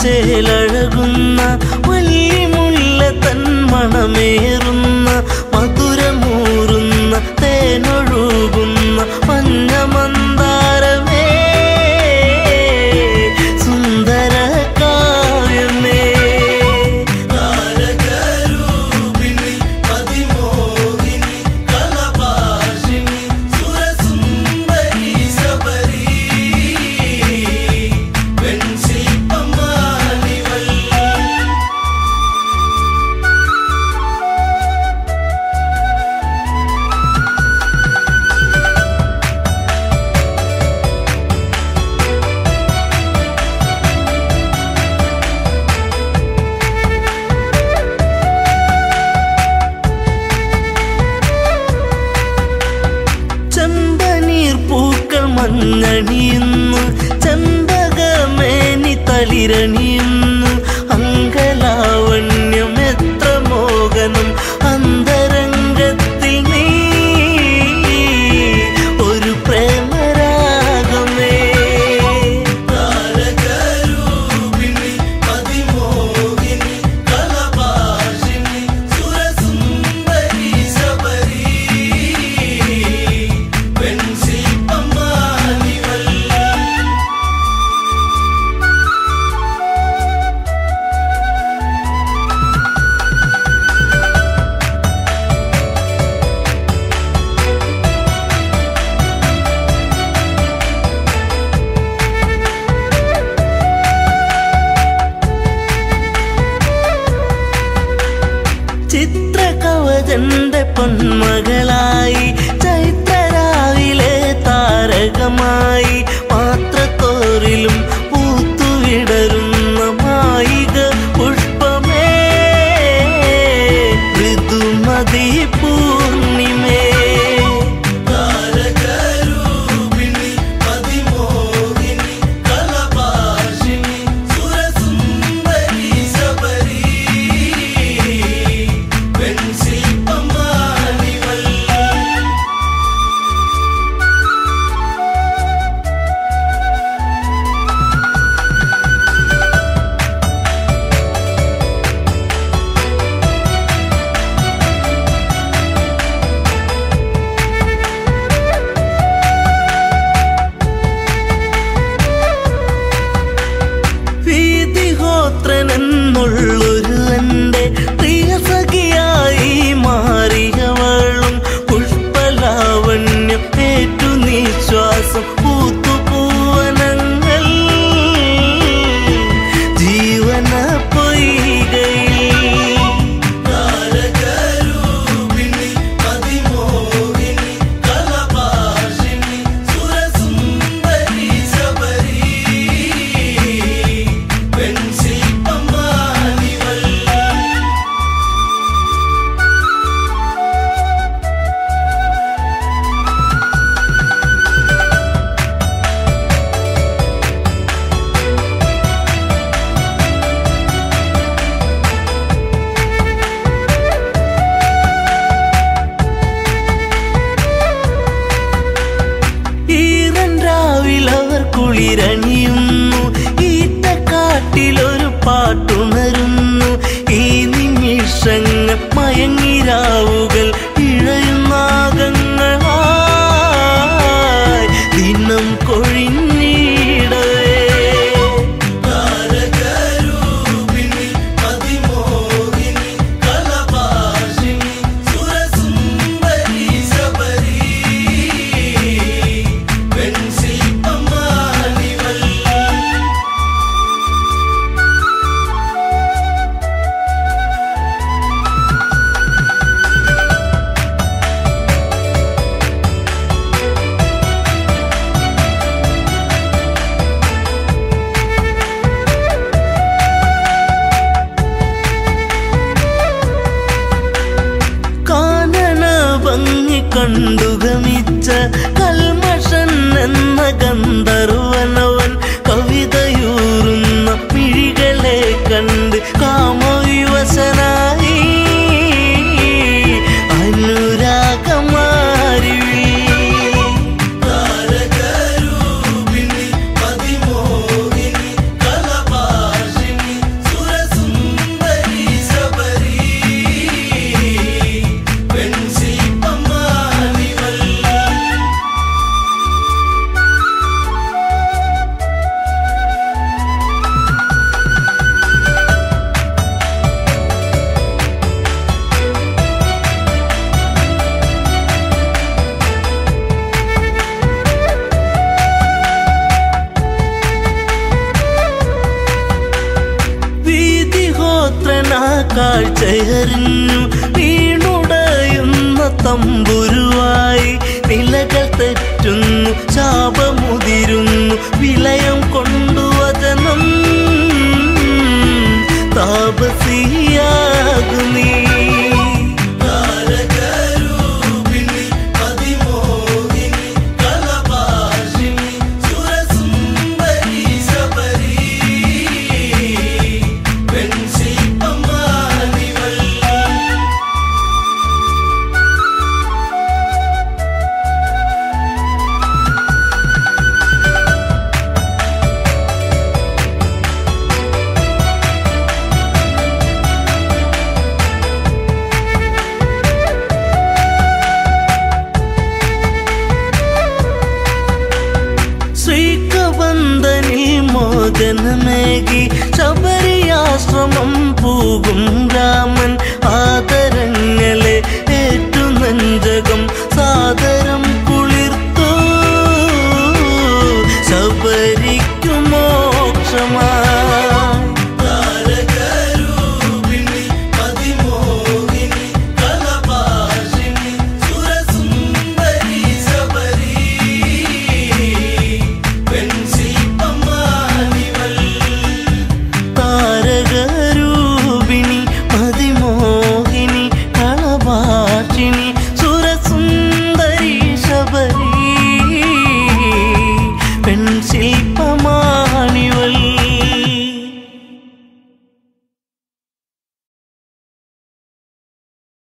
പച്ചേലഴകുന്ന വല്ലിമുല്ല തൻ മണമേറുന്ന മധുരമൂറുന്ന തേനൊഴുകുന്ന മഞ്ഞമന്താരമേ സുന്ദര കാവ്യമേ താരകരൂപിണി പതിമോഹിനി കലഭാഷിണി സുരസുന്ദരി ശബരി വെൺശില്പമാലിവല്ലി ചെമ്പനീർ പൂക്കൾ മഞ്ഞണിയുന്നു ചെമ്പകമേനി തളിരണിയുന്നു അങ്കലാവണ്യം എത്ര മോഹനം അന്തരംഗത്തിൽ നീ ഒരു പ്രേമരാഗമേ താരകരൂപിണി പതിമോഹിനി കലഭാഷിണി സുരസുന്ദരി ശബരി വെൺശില്പമാലിവല്ലി ചിത്രകവചന്റെ പൊന്മകളായി ചൈത്രരാവിലെ താരകമായി പാത്രത്തോറിലും പൂത്തുവിടരുന്ന മായിക പുഷ്പമേ ഋതുമതി പൂർണിമേ താരകരൂപിണി പതിമോഹിനി കലഭാഷിണി സുരസുന്ദരി ശബരി വെൺശില്പമാലിവല്ലി വീതിഹോത്രനെന്നുള്ളൊരു എൻ്റെ പ്രിയ സഖിയായി മാറിയവളും പുഷ്പലാവണ്യം ഏറ്റു നിശ്വാസം പൂത്തുപൂവനങ്ങൾ ജീവന പൊയ്കയിൽ താരകരൂപിണി പതിമോഹിനി കലഭാഷിണി സുരസുന്ദരി ശബരി വെൺശില്പമാലിവല്ലി ഈറൻ രാവിലവർ കുളിരണിയുന്നു ഈറ്റക്കാട്ടിലൊരു പാട്ടുണരുന്നു ഈ നിമിഷങ്ങൾ മയങ്ങിരാവുകൾ ഇഴയുന്നാകങ്ങളായി ദിനം കൊഴിഞ്ഞിടവേ താരകരൂപിണി പതിമോഹിനി കലഭാഷിണി സുരസുന്ദരി ശബരി വെൺശില്പമാലിവല്ലി കാനന ഭംഗി കണ്ടുഗമിച്ച കൽമഷൻ എന്ന ഗന്ധർവനവൻ കവിതയൂറുന്ന മിഴികളെ കണ്ട് കാമവിവശനായി അനുരാഗമാരി താരകരൂപിണി പതിമോഹിനി കലഭാഷിണി കാഴ്ചയറിഞ്ഞു വീണുടയുന്ന തമ്പുരുവായി നിലകൾ തെറ്റുന്നു ശാപമുതിരുന്നു വിലയം കൊണ്ടു വചനം താപസിയാകുന്നീ താരകരൂപിണി അതിമോഹിനി കലഭാഷിണി സുരസുന്ദരി ശബരി പെൺശില്പമാനിവൾ ശ്രീകബന്ധനിൽ മോചനമേകി ശബരിയാശ്രമം പോകും രാമൻ ആദര